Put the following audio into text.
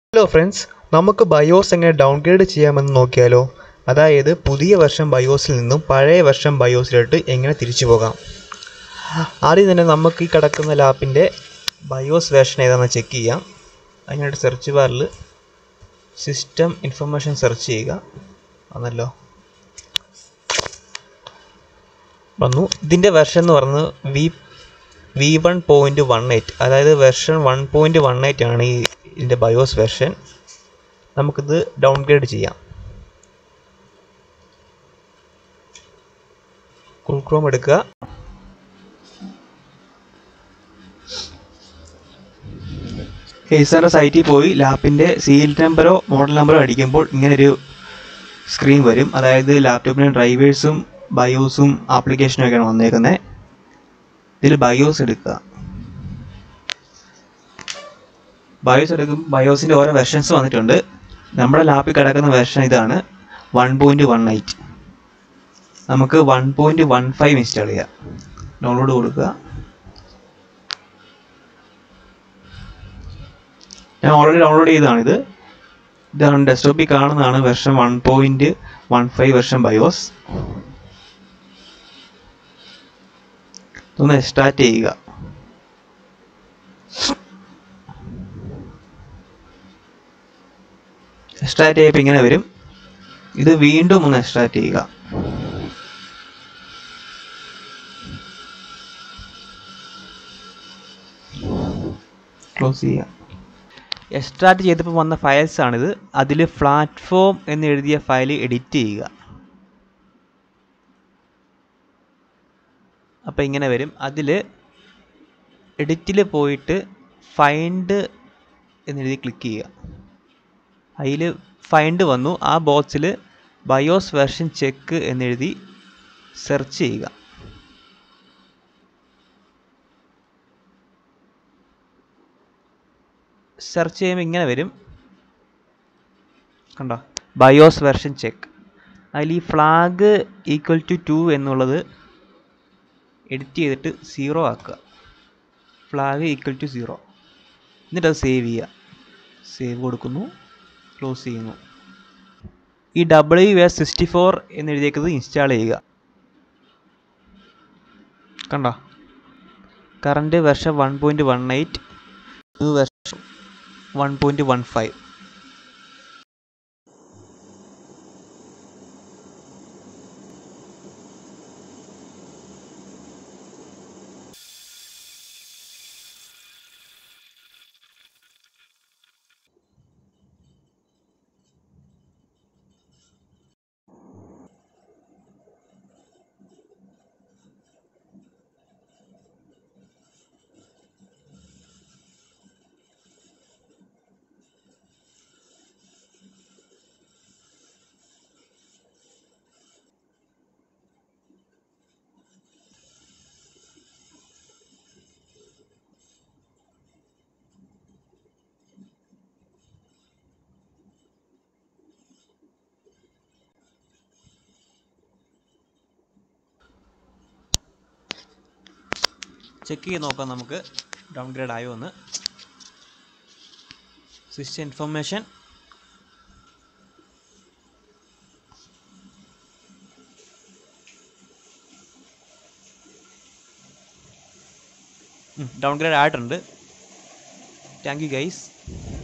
hello friends നമുക്ക് BIOS എങ്ങനെ downgrade ചെയ്യാമെന്ന് നോക്കിയാലോ അതായത് പുതിയ വർഷം ബയോസിൽ നിന്നും പഴയ വർഷം ബയോസിലോട്ട് എങ്ങനെ തിരിച്ചു പോകാം ആദ്യം തന്നെ നമുക്ക് ഈ കിടക്കുന്ന ലാപ്പിൻ്റെ ബയോസ് വേർഷൻ ഏതാണെന്ന് ചെക്ക് ചെയ്യാം അതിനായിട്ട് സെർച്ച് ബാറിൽ സിസ്റ്റം ഇൻഫർമേഷൻ സെർച്ച് ചെയ്യുക വന്നല്ലോ വന്നു ഇതിൻ്റെ വെർഷൻ എന്ന് പറയുന്നത് V V one point one eight അതായത് version one point one eight ആണ് ഈ ഇതിൻ്റെ ബയോസ് വെർഷൻ നമുക്കിത് ഡൗൺഗ്രേഡ് ചെയ്യാം ഗൂഗിൾ ക്രോം എടുക്കുക ഏസറിൻ്റെ സൈറ്റിൽ പോയി ലാപ്പിൻ്റെ സീരിയൽ നമ്പറോ മോഡൽ നമ്പറോ അടിക്കുമ്പോൾ ഇങ്ങനൊരു സ്ക്രീൻ വരും അതായത് ലാപ്ടോപ്പിന് ഡ്രൈവേഴ്സും ബയോസും ആപ്ലിക്കേഷനും ഒക്കെയാണ് വന്നേക്കുന്നത് ഇതിൽ ബയോസ് എടുക്കുക ബയോസ് എടുക്കും ബയോസിൻ്റെ ഓരോ വെർഷൻസ് വന്നിട്ടുണ്ട് നമ്മുടെ ലാപ്പിൽ കിടക്കുന്ന വെർഷൻ ഇതാണ് വൺ പോയിൻറ്റ് വൺ എയ്റ്റ് നമുക്ക് one point one five install ചെയ്യാം ഡൗൺലോഡ് കൊടുക്കുക ഞാൻ ഓൾറെഡി ഡൗൺലോഡ് ചെയ്തതാണിത് ഇതാണ് ഡെസ്ക്ടോപ്പിൽ കാണുന്നതാണ് version one point one five version BIOS ഒന്ന് സ്റ്റാർട്ട് ചെയ്യുക സ്റ്റാർട്ട് ചെയ്യുമ്പോൾ ഇങ്ങനെ വരും ഇത് വീണ്ടും ഒന്ന് സ്റ്റാർട്ട് ചെയ്യുക ക്ലോസ് ചെയ്യുക എക്സ്ട്രാക്ട് ചെയ്തപ്പോൾ വന്ന ഫയൽസ് ആണിത് അതിൽ പ്ലാറ്റ്ഫോം എന്ന് എഴുതിയ ഫയൽ എഡിറ്റ് ചെയ്യുക അപ്പോൾ ഇങ്ങനെ വരും അതിൽ എഡിറ്റിൽ പോയിട്ട് ഫൈൻഡ് എന്നെഴുതി ക്ലിക്ക് ചെയ്യുക അതിൽ ഫൈൻഡ് വന്നു ആ ബോക്സിൽ ബയോസ് വെർഷൻ ചെക്ക് എന്നെഴുതി സെർച്ച് ചെയ്യുക സെർച്ച് ചെയ്യുമ്പോൾ ഇങ്ങനെ വരും കണ്ടോ ബയോസ് വെർഷൻ ചെക്ക് അതിൽ ഈ ഫ്ലാഗ് ഈക്വൽ ടു ടു എന്നുള്ളത് എഡിറ്റ് ചെയ്തിട്ട് സീറോ ആക്കുക ഫ്ലാഗ് ഈക്വൽ ടു സീറോ എന്നിട്ട് അത് സേവ് ചെയ്യുക സേവ് കൊടുക്കുന്നു ക്ലോസ് ചെയ്യുന്നു ഈ ഡബ്ല്യു എസ് സിക്സ്റ്റി ഫോർ എന്നെഴുതിയേക്കുന്നത് ഇൻസ്റ്റാൾ ചെയ്യുക കണ്ടോ current version one point one eight new version one point one five check ചെയ്ത് നോക്കാം നമുക്ക് ഡൗൺഗ്രേഡ് ആയോ എന്ന് സിസ്റ്റം ഇൻഫർമേഷൻ ഡൗൺഗ്രേഡ് ആയിട്ടുണ്ട് താങ്ക് യു ഗൈസ്